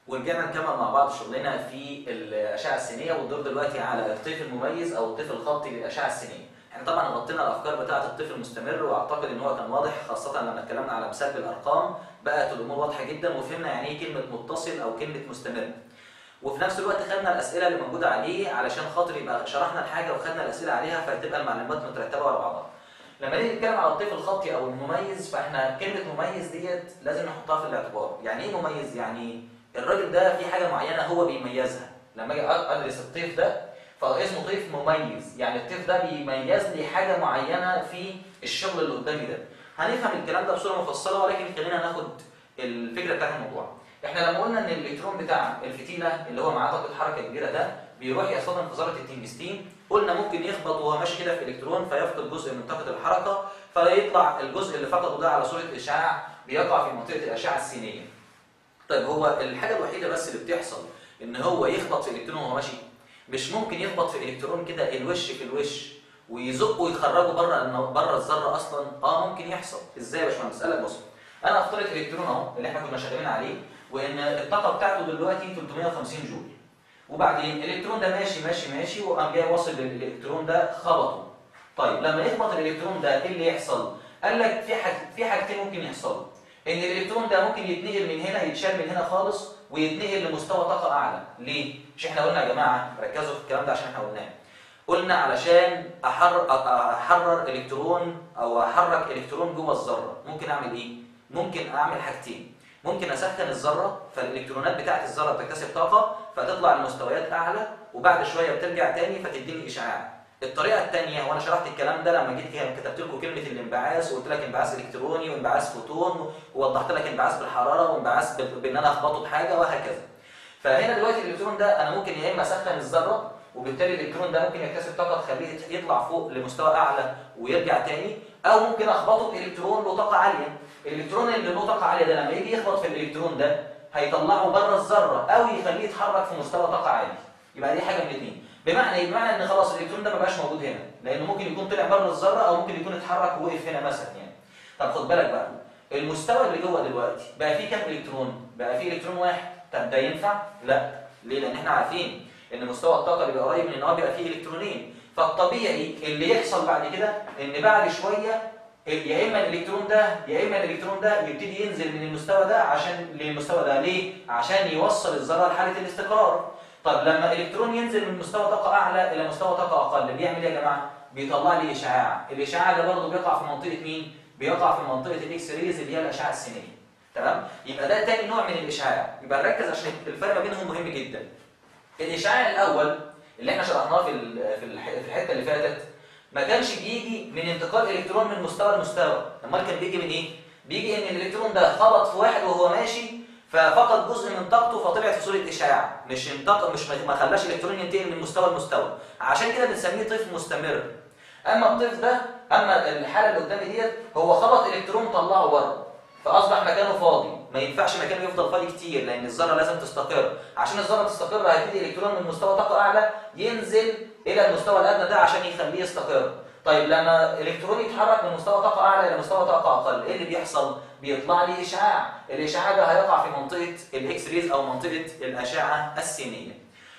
ورجعنا نكمل مع بعض شغلنا في الاشعه السينيه والدور دلوقتي على الطيف المميز او الطيف الخطي للاشعه السينيه. احنا طبعا غطينا الافكار بتاعه الطيف المستمر واعتقد ان هو كان واضح خاصه لما اتكلمنا على مثال بالارقام بقت الامور واضحه جدا وفهمنا يعني ايه كلمه متصل او كلمه مستمر. وفي نفس الوقت خدنا الاسئله اللي موجوده عليه علشان خاطر يبقى شرحنا الحاجه وخدنا الاسئله عليها فتبقى المعلومات مترتبه ورا بعضها. لما نيجي نتكلم على الطيف الخطي او المميز فاحنا كلمه مميز ديت لازم نحطها في الاعتبار، يعني ايه مميز؟ يعني الراجل ده في حاجه معينه هو بيميزها، لما اجي ادرس الطيف ده فاسمه طيف مميز، يعني الطيف ده بيميز لي حاجه معينه في الشغل اللي قدامي ده. هنفهم الكلام ده بصوره مفصله ولكن خلينا ناخد الفكره بتاعت الموضوع. احنا لما قلنا ان الالكترون بتاع الفتيله اللي هو معاه طاقه حركه كبيره ده بيروح يصطدم في ذره التنجستين قلنا ممكن يخبط وهو ماشي كده في الكترون فيفقد جزء من طاقه الحركه فيطلع الجزء اللي فقده ده على صوره اشعاع بيقع في منطقه الاشعه السينيه. طيب هو الحاجه الوحيده بس اللي بتحصل ان هو يخبط في الكترون وهو ماشي مش ممكن يخبط في الكترون كده الوش في الوش ويزقه ويخرجه بره بره الذره اصلا اه ممكن يحصل ازاي يا باشمهندس قال لك بص انا افترض الكترون اهو اللي احنا كنا شغالين عليه وان الطاقه بتاعته دلوقتي 350 جول وبعدين الالكترون ده ماشي ماشي ماشي وقام جاي واصل للالكترون ده خبطه طيب لما يخبط الالكترون ده ايه اللي يحصل قال لك في حاج... في حاجتين ممكن يحصلوا ان الالكترون ده ممكن يتنقل من هنا يتشال من هنا خالص ويتنقل لمستوى طاقه اعلى ليه مش احنا قلنا يا جماعه ركزوا في الكلام ده عشان احنا قلناه قلنا علشان احرر احرر الكترون او احرك الكترون جوه الذره ممكن اعمل ايه ممكن اعمل حاجتين ممكن اسخن الذره فالالكترونات بتاعه الذره بتكتسب طاقه فتطلع لمستويات اعلى وبعد شويه بترجع تاني فتديني اشعاع الطريقه الثانيه وانا شرحت الكلام ده لما جيت كتبت لكم كلمه الانبعاث وقلت لك انبعاث الكتروني وانبعاث فوتون ووضحت لك انبعاث بالحراره وانبعاث بان انا اخبطه بحاجه وهكذا فهنا دلوقتي الالكترون ده انا ممكن يا اما اسخن الذره وبالتالي الالكترون ده ممكن يكتسب طاقه تخليه يطلع فوق لمستوى اعلى ويرجع تاني او ممكن اخبطه بالكترون له طاقه عاليه الالكترون اللي له طاقه عاليه ده لما يجي يخبط في الالكترون ده هيطلعه بره الذره او يخليه يتحرك في مستوى طاقه عالي يبقى دي حاجه من الاثنين بمعنى ايه بمعنى ان خلاص الالكترون ده ما بقاش موجود هنا لانه ممكن يكون طلع بره الذره او ممكن يكون اتحرك ووقف هنا مثلا يعني طب خد بالك بقى المستوى اللي جوه دلوقتي بقى فيه كام الكترون بقى فيه الكترون واحد طب ده ينفع لا ليه لان احنا عارفين ان مستوى الطاقه اللي بيبقى قريب من النواه بيبقى فيه الكترونين فالطبيعي اللي يحصل بعد كده ان بعد شويه يا اما الالكترون ده يا اما الالكترون ده يبتدي ينزل من المستوى ده عشان للمستوى ده ليه عشان يوصل الذره لحاله الاستقرار طب لما الالكترون ينزل من مستوى طاقه اعلى الى مستوى طاقه اقل بيعمل ايه يا جماعه بيطلع لي اشعاع الاشعاع ده برضه بيقع في منطقه مين بيقع في منطقه الاكس ريز اللي هي الاشعه السينيه تمام يبقى ده تاني نوع من الاشعاع يبقى نركز عشان الفرق ما بينهم مهم جدا الاشعاع الاول اللي احنا شرحناه في في الحته اللي فاتت ما كانش بيجي من انتقال الكترون من مستوى لمستوى امال كان بيجي من ايه بيجي ان الالكترون ده خبط في واحد وهو ماشي ففقد جزء من طاقته فطلعت في صوره اشعاع مش انتقل مش ما خلاش الالكترون ينتقل من مستوى لمستوى عشان كده بنسميه طيف مستمر اما الطيف ده اما الحاله اللي قدامي ديت هو خبط الكترون طلعه بره فاصبح مكانه فاضي ما ينفعش مكانه يفضل فاضي كتير لان الذره لازم تستقر عشان الذره تستقر هيبتدي الالكترون من مستوى طاقه اعلى ينزل الى المستوى الادنى ده عشان يخليه يستقر طيب لما الالكترون يتحرك من مستوى طاقه اعلى الى مستوى طاقه اقل ايه اللي بيحصل بيطلع لي اشعاع الاشعاع ده هيقع في منطقه الاكس ريز او منطقه الاشعه السينيه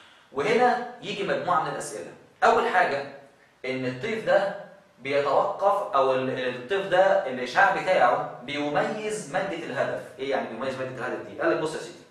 وهنا يجي مجموعه من الاسئله اول حاجه ان الطيف ده بيتوقف او الطيف ده الاشعاع بتاعه بيميز ماده الهدف ايه يعني بيميز ماده الهدف دي قال لك بص يا سيدي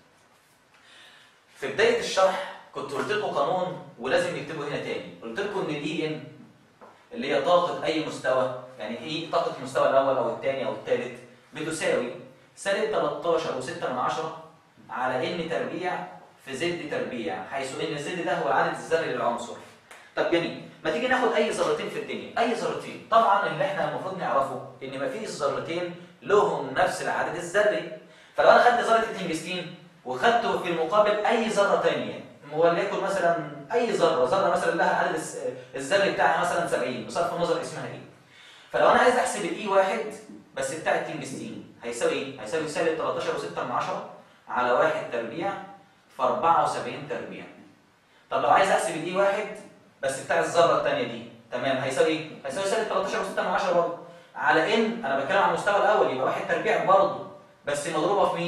في بدايه الشرح كنت قلت لكم قانون ولازم نكتبه هنا تاني قلت لكم ان الاي ان اللي هي طاقه اي مستوى يعني ايه طاقه المستوى الاول او الثاني او الثالث بتساوي سالب 13 و6 من 10 على ان تربيع في زد تربيع حيث ان الزد ده هو العدد الذري للعنصر طب جميل ما تيجي ناخد اي ذرتين في الدنيا اي ذرتين طبعا اللي احنا المفروض نعرفه ان ما فيش ذرتين لهم نفس العدد الذري فلو انا خدت ذره التنجستين وخدته في المقابل اي ذره ثانيه وليكن مثلا اي ذره ذره مثلا لها عدد الذري بتاعها مثلا 70 بصرف النظر اسمها ايه فلو انا عايز احسب الاي واحد بس بتاع التنجستين هيساوي ايه هيساوي سالب 13 و6 من 10 على 1 تربيع في 74 تربيع طب لو عايز احسب الاي واحد بس بتاع الذره الثانيه دي تمام هيساوي ايه هيساوي سالب 13 و6 من 10 برضه على ان انا بتكلم عن المستوى الاول يبقى 1 تربيع برضه بس مضروبه في مين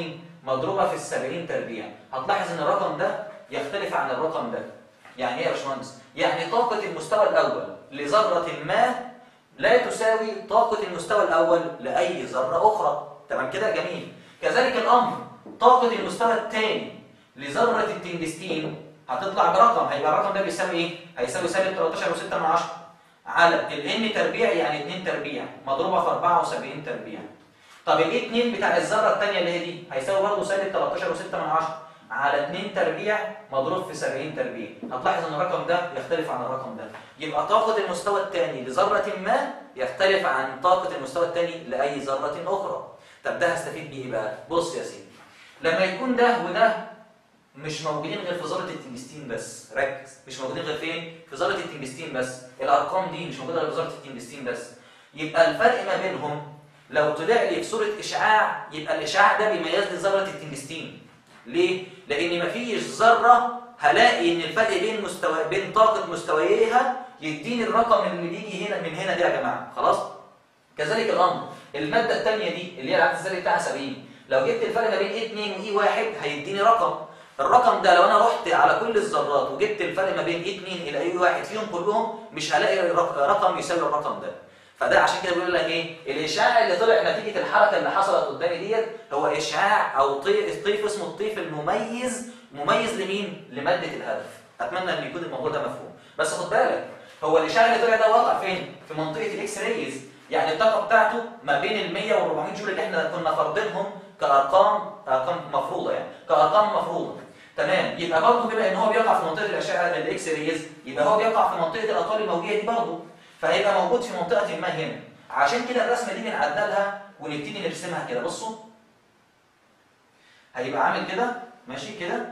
مضروبه في ال 70 تربيع هتلاحظ ان الرقم ده يختلف عن الرقم ده يعني ايه يا باشمهندس يعني طاقه المستوى الاول لذره ما لا تساوي طاقه المستوى الاول لاي ذره اخرى تمام كده جميل كذلك الامر طاقه المستوى الثاني لذره التنجستين هتطلع برقم هيبقى الرقم ده بيساوي ايه هيساوي سالب 13.6 من 10 على ال n تربيع يعني 2 تربيع مضروبه في 74 تربيع طب ال 2 بتاع الذره الثانيه اللي هي دي هيساوي برضه سالب 13.6 من 10 على 2 تربيع مضروب في 70 تربيع هتلاحظ ان الرقم ده يختلف عن الرقم ده يبقى طاقه المستوى الثاني لذره ما يختلف عن طاقه المستوى الثاني لاي ذره اخرى طب ده هستفيد بيه ايه بقى بص يا سيدي لما يكون ده وده مش موجودين غير في ذره التنجستين بس ركز مش موجودين غير فين في ذره التنجستين بس الارقام دي مش موجوده غير في ذره التنجستين بس يبقى الفرق ما بينهم لو طلع لي في صوره اشعاع يبقى الاشعاع ده بيميز لي ذره التنجستين ليه لان مفيش ذره هلاقي ان الفرق بين مستوى بين طاقه مستوييها يديني الرقم اللي بيجي هنا من هنا ده يا جماعه خلاص كذلك الامر الماده الثانيه دي اللي هي العدد الذري بتاعها 70 لو جبت الفرق ما بين اي 2 واي 1 هيديني رقم الرقم ده لو انا رحت على كل الذرات وجبت الفرق ما بين اي 2 الى اي 1 فيهم كلهم مش هلاقي رقم يساوي الرقم ده فده عشان كده بيقول لك ايه الاشعاع اللي طلع نتيجه الحركه اللي حصلت قدامي ديت هو اشعاع او طيف طيف اسمه الطيف المميز مميز لمين لماده الهدف اتمنى ان يكون الموضوع ده مفهوم بس خد بالك هو الاشعاع اللي طلع ده وقع فين في منطقه الاكس رايز يعني الطاقه بتاعته ما بين ال 100 وال 400 جول اللي احنا كنا فارضينهم كارقام ارقام مفروضه يعني كارقام مفروضه تمام يبقى برضه بما ان هو بيقع في منطقه الاشعه الاكس رايز يبقى هو بيقع في منطقه الاطوال الموجيه دي برضه فهيبقى موجود في منطقه ما هنا عشان كده الرسمه دي بنعدلها ونبتدي نرسمها كده بصوا هيبقى عامل كده ماشي كده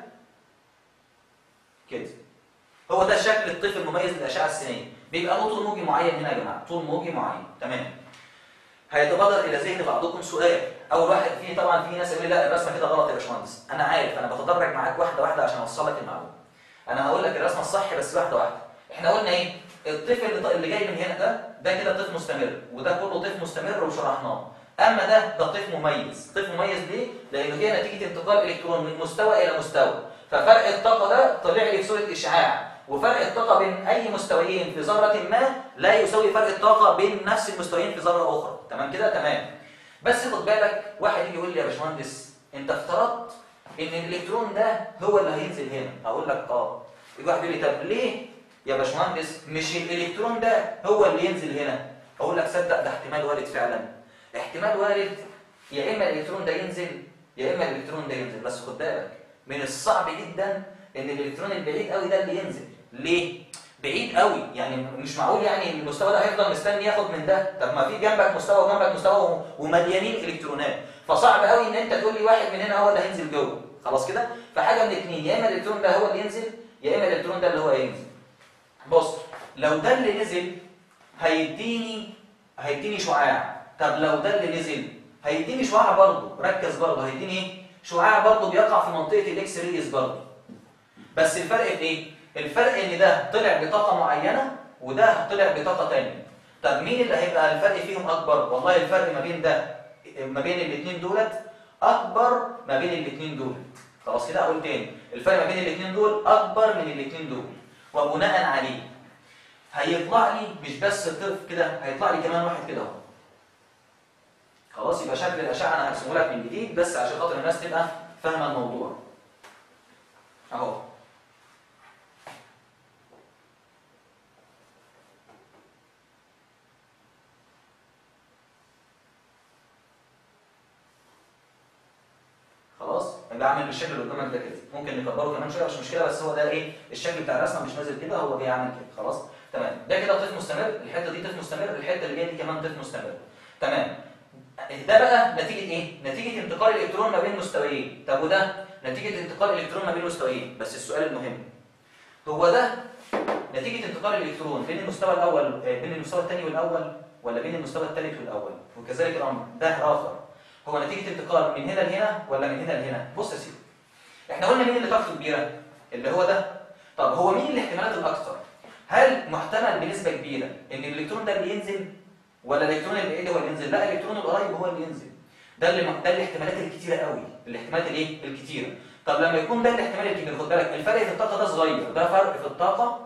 كده هو ده شكل الطيف المميز للاشعه السينيه بيبقى له طول موجي معين هنا يا جماعه طول موجي معين تمام هيتبادر الى ذهن بعضكم سؤال اول واحد فيه طبعا في ناس يقول لي لا الرسمه كده غلط يا باشمهندس انا عارف انا بتدرج معاك واحده واحده عشان اوصل لك المعلومه انا هقول لك الرسمه الصح بس واحده واحده احنا قلنا ايه الطيف اللي, اللي جاي من هنا ده ده كده طيف مستمر وده كله طيف مستمر وشرحناه اما ده ده طيف مميز طيف مميز ليه لانه هي نتيجه انتقال الكترون من مستوى الى مستوى ففرق الطاقه ده طلع لي في صوره اشعاع وفرق الطاقه بين اي مستويين في ذره ما لا يساوي فرق الطاقه بين نفس المستويين في ذره اخرى تمام كده تمام بس خد بالك واحد يجي يقول لي يا باشمهندس انت افترضت ان الالكترون ده هو اللي هينزل هنا اقول لك اه يجي واحد يقول لي طب ليه يا باشمهندس مش الالكترون ده هو اللي ينزل هنا اقول لك صدق ده احتمال وارد فعلا احتمال وارد يا اما الالكترون ده ينزل يا اما الالكترون ده ينزل بس خد بالك من الصعب جدا ان الالكترون البعيد قوي ده اللي ينزل ليه بعيد قوي يعني مش معقول يعني المستوى ده هيفضل مستني ياخد من ده طب ما في جنبك مستوى وجنبك مستوى ومليانين الكترونات فصعب قوي ان انت تقول لي واحد من هنا هو اللي هينزل جوه خلاص كده فحاجه من الاثنين يا اما الالكترون ده هو اللي ينزل يا اما الالكترون ده اللي هو هينزل بص لو ده اللي نزل هيديني هيديني شعاع طب لو ده اللي نزل هيديني شعاع برضه ركز برضه هيديني ايه شعاع برضه بيقع في منطقه الاكس ريز برضه بس الفرق في ايه الفرق ان ده طلع بطاقه معينه وده طلع بطاقه ثانيه طب مين اللي هيبقى الفرق فيهم اكبر والله الفرق ما بين ده ما بين الاثنين دولت اكبر ما بين الاثنين دول خلاص كده اقول تاني الفرق ما بين الاثنين دول اكبر من الاثنين دول وبناء عليه هيطلع لي مش بس طرف كده هيطلع لي كمان واحد كده اهو خلاص يبقى شكل الاشعه انا هرسمه لك من جديد بس عشان خاطر الناس تبقى فاهمه الموضوع اهو خلاص بعمل بالشكل اللي قدامك ده كده ممكن نكبره كمان شويه مش مشكله بس هو ده ايه الشكل بتاع الرسمه مش نازل كده هو بيعمل كده خلاص تمام ده كده طيف مستمر الحته دي طيف مستمر الحته اللي جايه دي كمان طيف مستمر تمام ده بقى نتيجه ايه نتيجه انتقال الالكترون ما بين مستويين طب وده نتيجه انتقال الالكترون ما بين مستويين بس السؤال المهم هو ده نتيجه انتقال الالكترون بين المستوى الاول بين المستوى الثاني والاول ولا بين المستوى الثالث والاول وكذلك الامر ده اخر هو نتيجه انتقال من هنا لهنا ولا من هنا لهنا بص يا سيدي احنا قلنا مين اللي طاقته كبيره اللي هو ده طب هو مين الاحتمالات الاكثر هل محتمل بنسبه كبيره ان الالكترون ده اللي ينزل ولا الالكترون البعيد هو اللي ينزل لا الالكترون القريب هو اللي ينزل ده اللي ده الاحتمالات الكتيره قوي الاحتمالات الايه الكتيره طب لما يكون ده الاحتمال الكبير خد بالك الفرق في الطاقه ده صغير ده فرق في الطاقه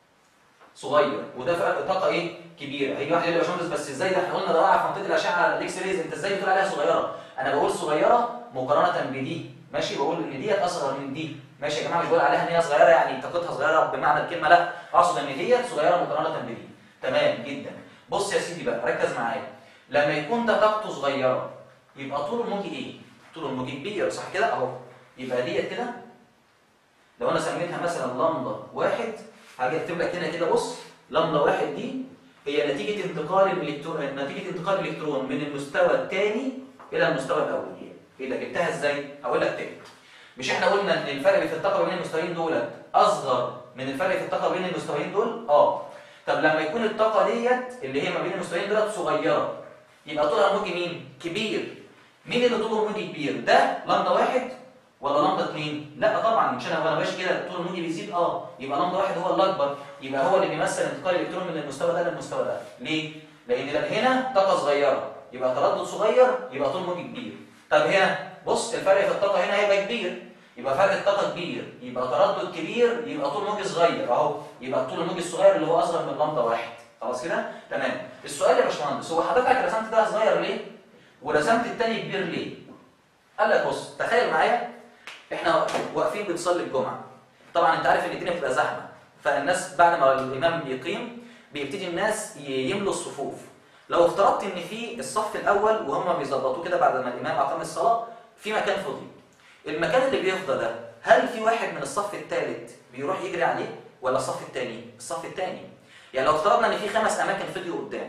صغير وده فرق طاقه ايه كبيره هيجي واحد يقول لي يا باشمهندس بس ازاي ده احنا قلنا ده واقع في منطقه الاشعه الاكس ريز انت ازاي بتقول عليها صغيره انا بقول صغيره مقارنه بدي ماشي بقول ان ديت اصغر من دي ماشي يا جماعه مش بقول عليها ان هي صغيره يعني طاقتها صغيره بمعنى الكلمه لا اقصد ان ديت صغيره مقارنه بدي تمام جدا بص يا سيدي بقى ركز معايا لما يكون ده طاقته صغيره يبقى طول الموج ايه طول الموج كبير صح كده اهو يبقى ديت كده لو انا سميتها مثلا لمبه واحد هاجي اكتب لك هنا كده بص لمبه واحد دي هي نتيجه انتقال الالكترون نتيجه انتقال الالكترون من المستوى الثاني الى المستوى الاول ايه ده جبتها ازاي هقول لك تاني مش احنا قلنا ان الفرق في الطاقه بين المستويين دول اصغر من الفرق في الطاقه بين المستويين دول اه طب لما يكون الطاقه ديت اللي هي ما بين المستويين دول صغيره يبقى طولها الموجي مين كبير مين اللي طوله الموجي كبير ده لمبه واحد ولا لمبه اثنين لا طبعا مش انا وانا ماشي كده طول الموجي بيزيد اه يبقى لمبه واحد هو الاكبر يبقى هو اللي بيمثل انتقال الالكترون من المستوى ده للمستوى ده ليه لان هنا طاقه صغيره يبقى تردد صغير يبقى طول موجي كبير طب هنا بص الفرق في الطاقه هنا هيبقى كبير يبقى فرق الطاقه كبير يبقى تردد كبير يبقى طول موجي صغير اهو يبقى طول الموجي الصغير اللي هو اصغر من لمبه واحد خلاص كده تمام السؤال يا باشمهندس هو حضرتك رسمت ده صغير ليه ورسمت الثاني كبير ليه قال لك بص تخيل معايا احنا واقفين بنصلي الجمعه طبعا انت عارف ان الدنيا بتبقى زحمه فالناس بعد ما الامام بيقيم بيبتدي الناس يملوا الصفوف لو افترضت ان في الصف الاول وهم بيظبطوه كده بعد ما الامام اقام الصلاه في مكان فاضي المكان اللي بيفضى ده هل في واحد من الصف الثالث بيروح يجري عليه ولا الصف الثاني الصف الثاني يعني لو افترضنا ان في خمس اماكن فضيوا قدام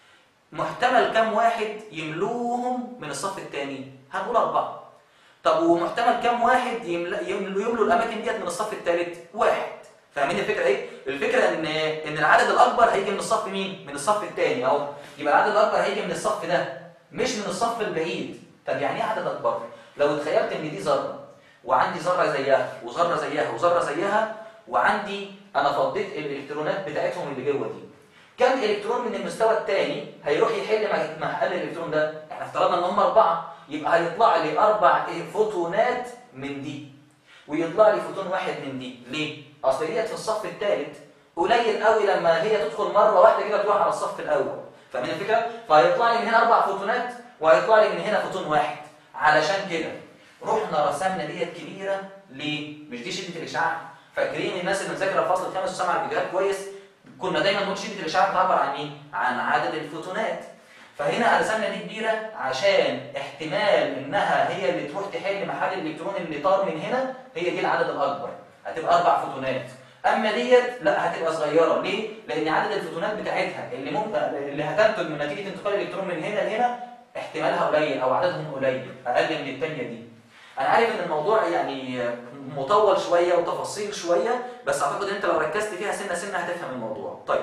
محتمل كم واحد يملوهم من الصف الثاني هنقول اربعه طب ومحتمل كم واحد يملوا يملوا, يملوا الاماكن ديت من الصف الثالث واحد فاهمين الفكره ايه الفكره ان ان العدد الاكبر هيجي من الصف مين من الصف الثاني اهو يبقى العدد الاكبر هيجي من الصف ده مش من الصف البعيد طب يعني ايه عدد اكبر لو تخيلت ان دي ذره وعندي ذره زيها وذره زيها وذره زيها وعندي انا فضيت الالكترونات بتاعتهم اللي جوه دي كم الكترون من المستوى الثاني هيروح يحل محل الالكترون ده احنا افترضنا ان هم اربعه يبقى هيطلع لي اربع فوتونات من دي ويطلع لي فوتون واحد من دي ليه اصل ديت في الصف الثالث قليل قوي لما هي تدخل مره واحده كده تروح على الصف الاول فاهمين الفكره فهيطلع لي من هنا اربع فوتونات وهيطلع لي من هنا فوتون واحد علشان كده رحنا رسمنا ديت كبيره ليه مش دي شده الاشعاع فاكرين الناس اللي مذاكره الفصل الخامس وسامعه الفيديوهات كويس كنا دايما نقول شده الاشعاع بتعبر عن ايه عن عدد الفوتونات فهنا رسمنا دي كبيره عشان احتمال انها هي اللي تروح تحل محل الالكترون اللي طار من هنا هي دي العدد الاكبر هتبقى اربع فوتونات اما ديت لا هتبقى صغيره ليه لان عدد الفوتونات بتاعتها اللي ممكن اللي هتنتج من نتيجه انتقال الالكترون من هنا لهنا احتمالها قليل او عددهم قليل اقل من الثانيه دي انا عارف ان الموضوع يعني مطول شويه وتفاصيل شويه بس اعتقد ان انت لو ركزت فيها سنه سنه هتفهم الموضوع طيب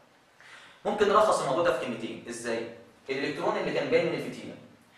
ممكن نلخص الموضوع ده في كلمتين ازاي الالكترون اللي كان جاي من الفتيله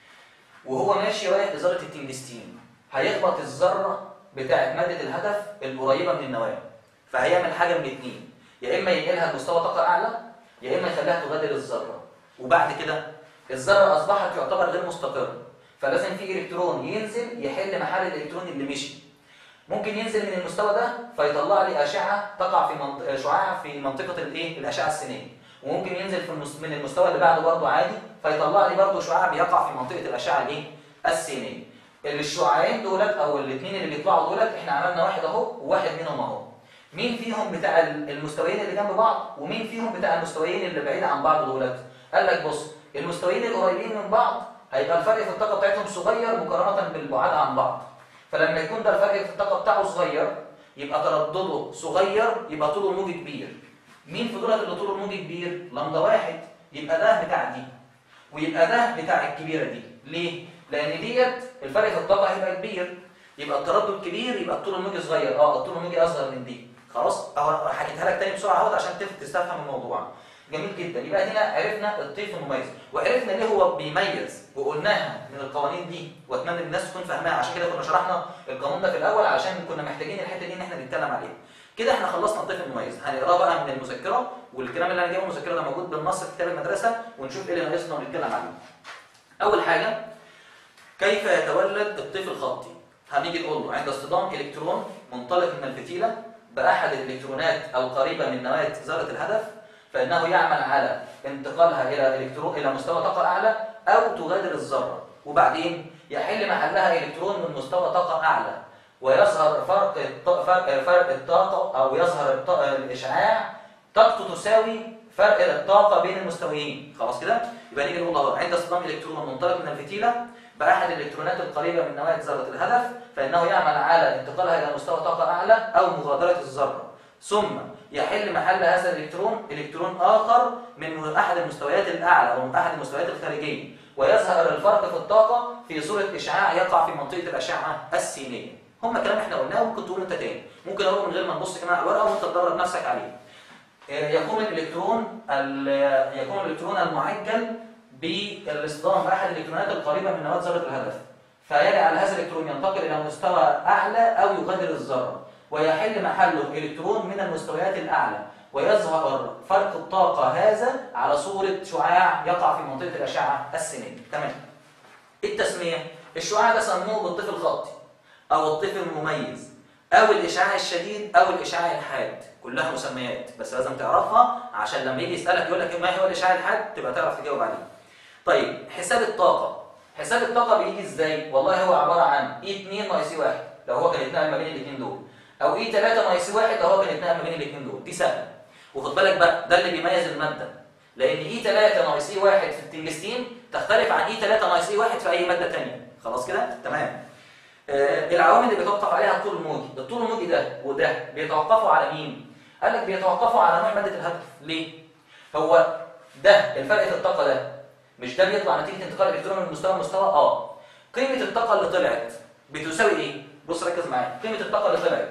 وهو ماشي رايح لذره التنجستين هيخبط الذره بتاعه ماده الهدف القريبه من النواه فهيعمل حاجه من اثنين يا اما ينقلها لمستوى طاقه اعلى يا اما يخليها تغادر الذره وبعد كده الذره اصبحت يعتبر غير مستقره فلازم في الكترون ينزل يحل محل الالكترون اللي مشي ممكن ينزل من المستوى ده فيطلع لي اشعه تقع في منطقه شعاع في منطقه الايه الاشعه السينيه وممكن ينزل في المس... من المستوى اللي بعده برضه عادي فيطلع لي برضه شعاع بيقع في منطقه الاشعه الايه السينيه الشعاعين دولت او الاثنين اللي بيطلعوا دولت احنا عملنا واحد اهو وواحد منهم اهو مين فيهم بتاع المستويين اللي جنب بعض ومين فيهم بتاع المستويين اللي بعيد عن بعض دولت قال لك بص المستويين القريبين من بعض هيبقى الفرق في الطاقه بتاعتهم صغير مقارنه بالبعاد عن بعض فلما يكون ده الفرق في الطاقه بتاعه صغير يبقى تردده صغير يبقى طوله الموجي كبير مين في دولت اللي طوله الموجي كبير لمده واحد يبقى ده بتاع دي ويبقى ده بتاع الكبيره دي ليه لان ديت الفرق في الطاقه هيبقى كبير يبقى التردد كبير يبقى الطول الموجي صغير اه الطول الموجي اصغر من دي خلاص اهو حكيتها لك تاني بسرعه اهوت عشان تستفهم الموضوع جميل جدا يبقى هنا عرفنا الطيف المميز وعرفنا ليه هو بيميز وقلناها من القوانين دي واتمنى الناس تكون فاهماها عشان كده كنا شرحنا القانون ده في الاول علشان كنا محتاجين الحته دي ان احنا نتكلم عليها كده احنا خلصنا الطيف المميز هنقراه بقى من المذكره والكلام اللي انا جايبه من المذكره ده موجود بالنص في كتاب المدرسه ونشوف ايه اللي ناقصنا ونتكلم عليه اول حاجه كيف يتولد الطيف الخطي هنيجي نقول له عند اصطدام الكترون منطلق من الفتيله باحد الالكترونات القريبه من نواه ذره الهدف فانه يعمل على انتقالها الى الكترون الى مستوى طاقه اعلى او تغادر الذره وبعدين يحل محلها الكترون من مستوى طاقه اعلى ويظهر فرق فرق فرق الطاقه او يظهر الاشعاع طاقته تساوي فرق الطاقه بين المستويين خلاص كده يبقى نيجي نقول اهو عند اصطدام الكترون منطلق من الفتيله باحد الالكترونات القريبه من نواه ذره الهدف فانه يعمل على انتقالها الى مستوى طاقه اعلى او مغادره الذره ثم يحل محل هذا الالكترون الكترون اخر من احد المستويات الاعلى او من احد المستويات الخارجيه ويظهر الفرق في الطاقه في صوره اشعاع يقع في منطقه الاشعه السينيه هم كلام احنا قلناه ممكن تقول انت تاني ممكن اقوله من غير ما نبص كمان على الورقه وانت تدرب نفسك عليه يقوم الالكترون يقوم الالكترون المعجل بالاصطدام باحد الالكترونات القريبه من نواه ذره الهدف فيجعل هذا الالكترون ينتقل الى مستوى اعلى او يغادر الذره ويحل محله الكترون من المستويات الاعلى ويظهر فرق الطاقه هذا على صوره شعاع يقع في منطقه الاشعه السينيه تمام التسميه الشعاع ده سموه بالطيف الخطي او الطيف المميز او الاشعاع الشديد او الاشعاع الحاد كلها مسميات بس لازم تعرفها عشان لما يجي يسالك يقول لك ما هو الاشعاع الحاد تبقى تعرف تجاوب عليه طيب حساب الطاقه حساب الطاقه بيجي ازاي والله هو عباره عن اي 2 ناقص اي 1 لو هو كان يتنقل ما بين الاثنين دول او اي 3 ناقص 1 لو هو كان يتنقل ما بين الاثنين دول دي سهله وخد بالك بقى ده اللي بيميز الماده لان اي 3 ناقص اي 1 في التنجستين تختلف عن اي 3 ناقص اي 1 في اي ماده ثانيه خلاص كده تمام آه العوامل اللي بيتوقف عليها الطول الموجي الطول الموجي ده وده بيتوقفوا على مين قال لك بيتوقفوا على نوع ماده الهدف ليه هو ده الفرق في الطاقه ده مش ده بيطلع نتيجه انتقال الالكترون من مستوى لمستوى اه قيمه الطاقه اللي طلعت بتساوي ايه بص ركز معايا قيمه الطاقه اللي طلعت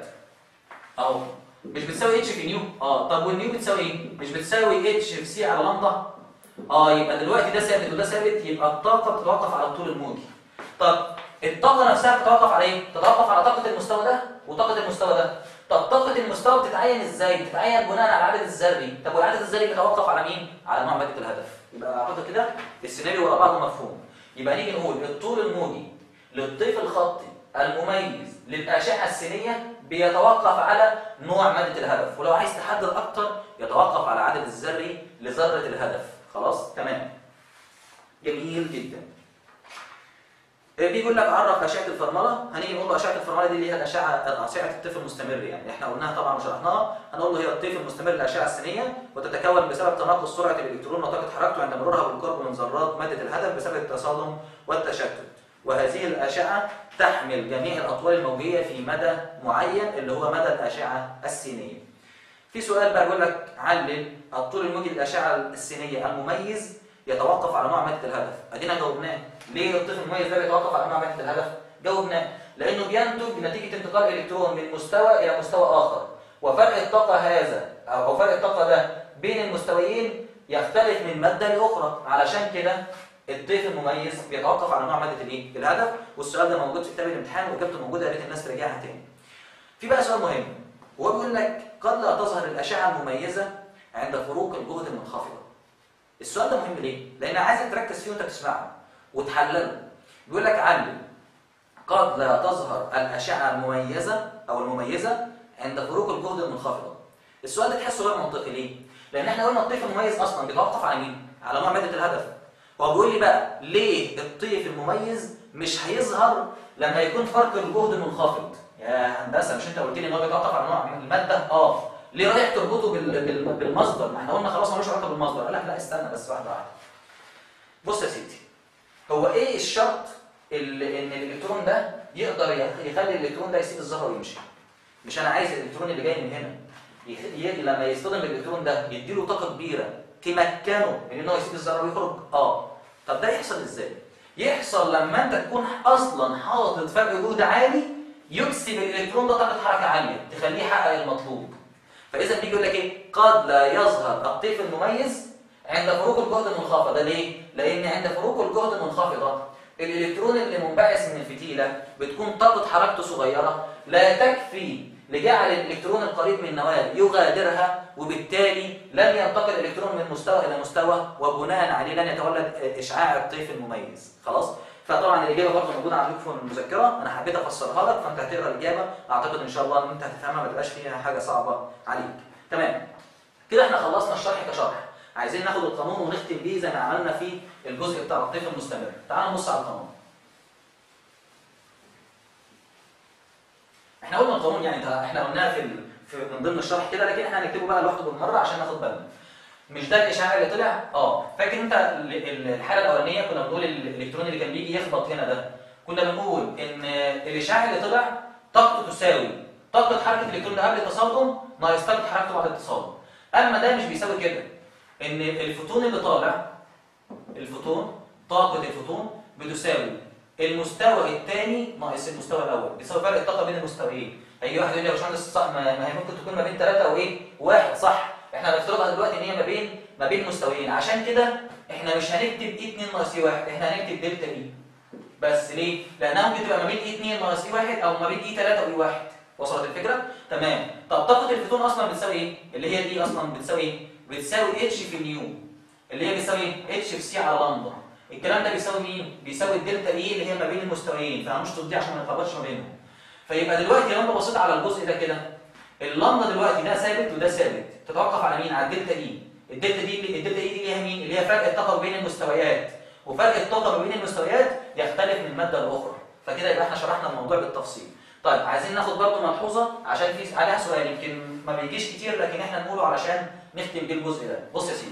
اهو مش بتساوي اتش في نيو اه طب والنيو بتساوي ايه مش بتساوي اتش في سي على لامدا اه يبقى دلوقتي ده ثابت وده ثابت يبقى الطاقه بتتوقف على الطول الموجي طب الطاقه نفسها بتتوقف على ايه تتوقف على طاقه المستوى ده وطاقه المستوى ده طب طاقه المستوى بتتعين ازاي بتتعين بناء على العدد الذري طب والعدد الذري بيتوقف على مين على نوع ماده الهدف يبقى اعتقد كده السيناريو ورا بعضه مفهوم يبقى نيجي نقول الطول الموجي للطيف الخطي المميز للاشعه السينيه بيتوقف على نوع ماده الهدف ولو عايز تحدد اكتر يتوقف على العدد الذري لذره الهدف خلاص تمام جميل جدا بيقول لك عرف اشعه الفرمله هنيجي نقول له اشعه الفرمله دي اللي هي الاشعه اشعه الطيف المستمر يعني احنا قلناها طبعا وشرحناها هنقول له هي الطيف المستمر للاشعه السينيه وتتكون بسبب تناقص سرعه الالكترون وطاقه حركته عند مرورها بالقرب من ذرات ماده الهدف بسبب التصادم والتشتت وهذه الاشعه تحمل جميع الاطوال الموجيه في مدى معين اللي هو مدى الاشعه السينيه في سؤال بقى يقول لك علل الطول الموجي للاشعه السينيه المميز يتوقف على نوع ماده الهدف ادينا جاوبناه ليه الطفل المميز ده بيتوقف على نوع ماده الهدف جاوبناه لانه بينتج نتيجه انتقال الالكترون من مستوى الى مستوى اخر وفرق الطاقه هذا او فرق الطاقه ده بين المستويين يختلف من ماده لاخرى علشان كده الطيف المميز بيتوقف على نوع ماده الايه الهدف والسؤال ده موجود في كتاب الامتحان واجابته موجوده يا ريت الناس تراجعها تاني في بقى سؤال مهم وهو بيقول لك قد لا تظهر الاشعه المميزه عند فروق الجهد المنخفضه السؤال ده مهم ليه؟ لأن عايزك تركز فيه وأنت بتسمعه وتحلله. بيقول لك علم قد لا تظهر الأشعة المميزة أو المميزة عند فروق الجهد المنخفضة. السؤال ده تحسه غير منطقي ليه؟ لأن احنا قلنا الطيف المميز أصلا بيتوقف على مين؟ على نوع مادة الهدف. هو بيقول لي بقى ليه الطيف المميز مش هيظهر لما يكون فرق الجهد منخفض؟ يا هندسة مش أنت قلت لي إن هو بيتوقف على نوع المادة؟ أه ليه رايح تربطه بالمصدر ما احنا قلنا خلاص ملوش علاقه بالمصدر قال لك لا استنى بس واحده واحده بص يا سيدي هو ايه الشرط اللي ان الالكترون ده يقدر يخلي الالكترون ده يسيب الذره ويمشي مش انا عايز الالكترون اللي جاي من هنا يجي لما يصطدم الالكترون ده يديله طاقه كبيره تمكنه من ان هو يسيب الذره ويخرج اه طب ده يحصل ازاي يحصل لما انت تكون اصلا حاطط فرق جهد عالي يكسب الالكترون ده طاقه حركه عاليه تخليه يحقق المطلوب فاذا بيجي يقول لك ايه قد لا يظهر الطيف المميز عند فروق الجهد المنخفضه ليه لان عند فروق الجهد المنخفضه الالكترون اللي منبعث من الفتيله بتكون طاقه حركته صغيره لا تكفي لجعل الالكترون القريب من النواه يغادرها وبالتالي لن ينتقل الالكترون من مستوى الى مستوى وبناء عليه لن يتولد اشعاع الطيف المميز خلاص فطبعا الاجابه برضه موجوده عندكم في المذكره انا حبيت افسرها لك فانت هتقرا الاجابه اعتقد ان شاء الله ان انت هتفهمها ما تبقاش فيها حاجه صعبه عليك تمام كده احنا خلصنا الشرح كشرح عايزين ناخد القانون ونختم بيه زي ما عملنا في الجزء بتاع الطيف المستمر تعال نبص على القانون احنا قلنا القانون يعني ده احنا قلناه في, ال... في من ضمن الشرح كده لكن احنا هنكتبه بقى لوحده بالمره عشان ناخد بالنا مش ده الاشعاع اللي طلع اه فاكر انت ال- ال- الحاله الاولانيه كنا بنقول ال- الالكترون اللي كان بيجي يخبط هنا ده كنا بنقول ان الاشعاع اللي طلع طاقته تساوي طاقه حركه الالكترون ده قبل التصادم ناقص طاقه حركته بعد التصادم اما ده مش بيساوي كده ان الفوتون اللي طالع الفوتون طاقه الفوتون بتساوي المستوى الثاني ناقص المستوى الاول بيساوي فرق الطاقه بين المستويين هيجي واحد يقول لي يا باشمهندس صح ما ما هي ممكن تكون ما بين ثلاثه وايه واحد صح احنا هنفترضها دلوقتي ان هي ما بين ما بين مستويين عشان كده احنا مش هنكتب اي 2 ناقص اي 1 احنا هنكتب دلتا اي بس ليه؟ لانها ممكن تبقى ما بين اي 2 ناقص اي 1 او ما بين اي 3 واي 1 وصلت الفكره؟ تمام طب طاقه الفوتون اصلا بتساوي ايه؟ اللي هي دي اصلا بتساوي ايه؟ بتساوي اتش في نيو اللي هي بتساوي اتش في سي على لامدا الكلام ده بيساوي مين؟ بيساوي الدلتا اي اللي هي ما بين المستويين فهنشطب دي عشان ما نتلخبطش ما بينهم فيبقى دلوقتي لو انت بصيت على الجزء ده كده اللامدا دلوقتي ده ثابت وده ثابت تتوقف على مين؟ على الدلتا اي الدلتا دي الدلتا اي دي اللي هي مين؟ اللي هي فرق الطاقه بين المستويات وفرق الطاقه ما بين المستويات يختلف من ماده لاخرى فكده يبقى احنا شرحنا الموضوع بالتفصيل طيب عايزين ناخد برضه ملحوظه عشان في عليها سؤال يمكن ما بيجيش كتير لكن احنا نقوله علشان نختم بيه الجزء ده بص يا سيدي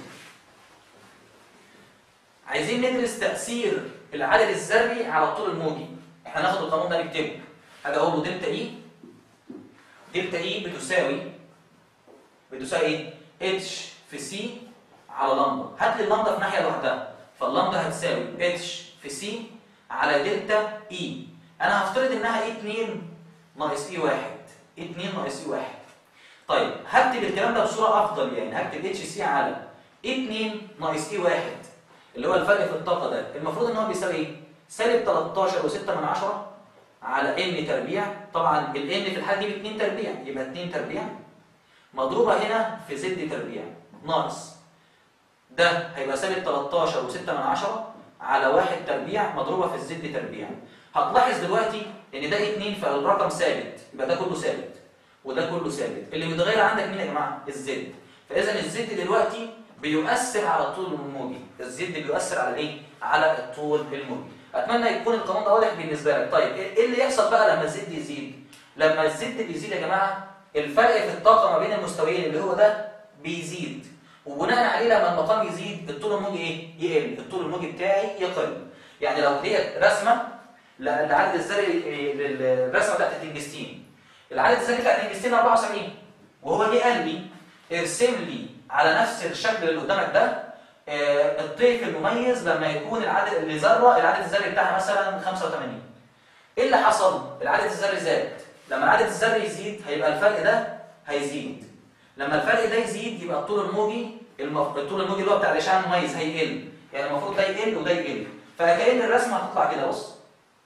عايزين ندرس تاثير العدد الذري على الطول الموجي احنا هناخد القانون ده نكتبه حاجه اقول له دلتا اي دلتا اي بتساوي بتساوي ايه اتش في سي على لامدا هات لي اللامدا في ناحيه لوحدها فاللامدا هتساوي اتش في سي على دلتا اي انا هفترض انها اي 2 ناقص اي 1 اي 2 ناقص اي 1 طيب هكتب الكلام ده بصوره افضل يعني هكتب اتش سي على اي 2 ناقص اي 1 اللي هو الفرق في الطاقه ده المفروض ان هو بيساوي ايه سالب 13 و6 من 10 على ان تربيع طبعا ال n في الحاله دي ب 2 تربيع يبقى 2 تربيع مضروبه هنا في زد تربيع ناقص ده هيبقى سالب 13 و6 من 10 على 1 تربيع مضروبه في الزد تربيع هتلاحظ دلوقتي ان ده 2 فالرقم ثابت يبقى ده كله ثابت وده كله ثابت اللي بيتغير عندك مين يا جماعه الزد فاذا الزد دلوقتي بيؤثر على الطول الموجي الزد بيؤثر على ايه على الطول الموجي اتمنى يكون القانون ده واضح بالنسبه لك طيب ايه اللي يحصل بقى لما الزد يزيد لما الزد بيزيد يا جماعه الفرق في الطاقه ما بين المستويين اللي هو ده بيزيد وبناء عليه لما المقام يزيد الطول الموجي ايه يقل الطول الموجي بتاعي يقل يعني لو ديت رسمه لعدد الذري الرسمه بتاعت التنجستين العدد الذري بتاع التنجستين 74 وهو جه قال لي ارسم لي على نفس الشكل اللي قدامك ده آه، الطيف المميز لما يكون العدد لذره العدد الذري بتاعها مثلا 85 ايه اللي حصل العدد الذري زاد لما العدد الذري يزيد هيبقى الفرق ده هيزيد لما الفرق ده يزيد يبقى الطول الموجي المف... الطول الموجي اللي هو بتاع الاشعاع المميز هيقل يعني المفروض ده يقل وده يقل فكأن الرسمه هتطلع كده بص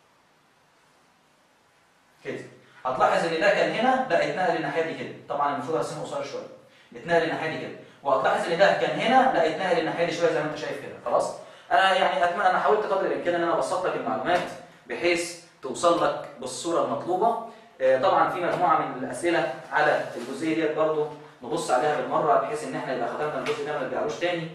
كده هتلاحظ ان ده كان هنا لا اتنقل الناحيه دي كده طبعا المفروض ارسمه قصير شويه اتنقل الناحيه دي كده وهتلاحظ ان ده كان هنا لا اتنقل الناحيه دي شويه زي ما انت شايف كده خلاص انا يعني اتمنى انا حاولت قدر الامكان ان انا ابسط لك المعلومات بحيث توصل لك بالصوره المطلوبه آه، طبعا في مجموعه من الاسئله على الجزئيه ديت برضو نبص عليها بالمره بحيث ان احنا يبقى ختمنا الجزء ده ما نرجعلوش تاني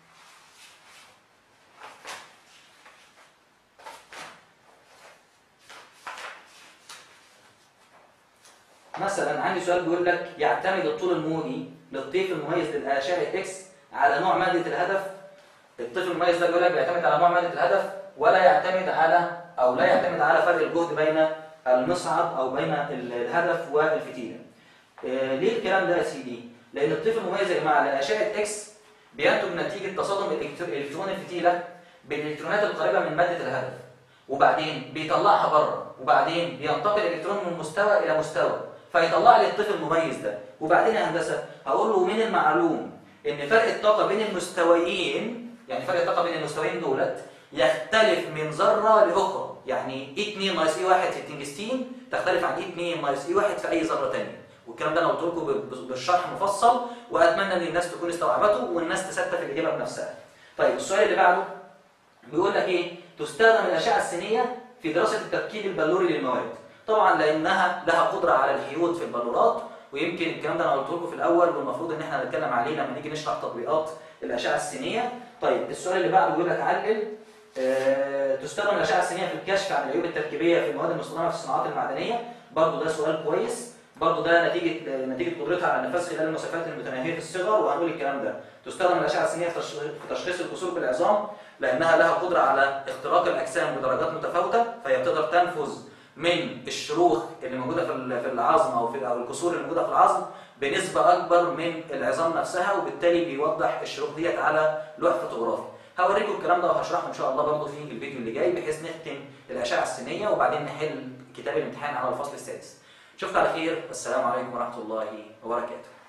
مثلا عندي سؤال بيقول لك يعتمد الطول الموجي للطيف المميز للاشعه اكس على نوع ماده الهدف الطيف المميز ده بيقول لك بيعتمد على نوع ماده الهدف ولا يعتمد على او لا يعتمد على فرق الجهد بين المصعد او بين الهدف والفتيله. آه، ليه الكلام ده يا سيدي؟ لان الطيف المميز يا جماعه لاشعه اكس بينتج نتيجه تصادم الإلكتر- الكترون الفتيله بالالكترونات القريبه من ماده الهدف. وبعدين بيطلعها بره وبعدين بينتقل الالكترون من مستوى الى مستوى فيطلع لي الطيف المميز ده وبعدين يا هندسه هقول له من المعلوم ان فرق الطاقه بين المستويين يعني فرق الطاقه بين المستويين دولت يختلف من ذره لاخرى يعني اي 2 ناقص اي 1 في التنجستين تختلف عن اي 2 ناقص اي 1 في اي ذره ثانيه والكلام ده انا قلت لكم ب- بالشرح مفصل واتمنى ان الناس تكون استوعبته والناس تصدق في الاجابه بنفسها طيب السؤال اللي بعده بيقول لك ايه تستخدم الاشعه السينيه في دراسه التركيب البلوري للمواد طبعا لانها لها قدره على الحيود في البلورات ويمكن الكلام ده انا قلت لكم في الاول والمفروض ان احنا هنتكلم عليه لما نيجي نشرح تطبيقات الاشعه السينيه طيب السؤال اللي بعده بيقول لك علل آه، تستخدم الاشعه السينيه في الكشف عن العيوب التركيبيه في المواد المستخدمه في الصناعات المعدنيه برضه ده سؤال كويس برضه ده نتيجه نتيجه قدرتها على النفاذ خلال المسافات المتناهيه في الصغر وهنقول الكلام ده تستخدم الاشعه السينيه في تش- في تشخيص الكسور بالعظام لانها لها قدره على اختراق الاجسام بدرجات متفاوته فهي بتقدر تنفذ من الشروخ اللي موجوده في ال- في العظم او في او الكسور اللي موجوده في العظم بنسبه اكبر من العظام نفسها وبالتالي بيوضح الشروخ ديت على لوح فوتوغرافي هوريكم الكلام ده وهشرحه ان شاء الله برضه في الفيديو اللي جاي بحيث نختم الاشعه السينيه وبعدين نحل كتاب الامتحان على الفصل السادس اشوفكم على خير والسلام عليكم ورحمه الله وبركاته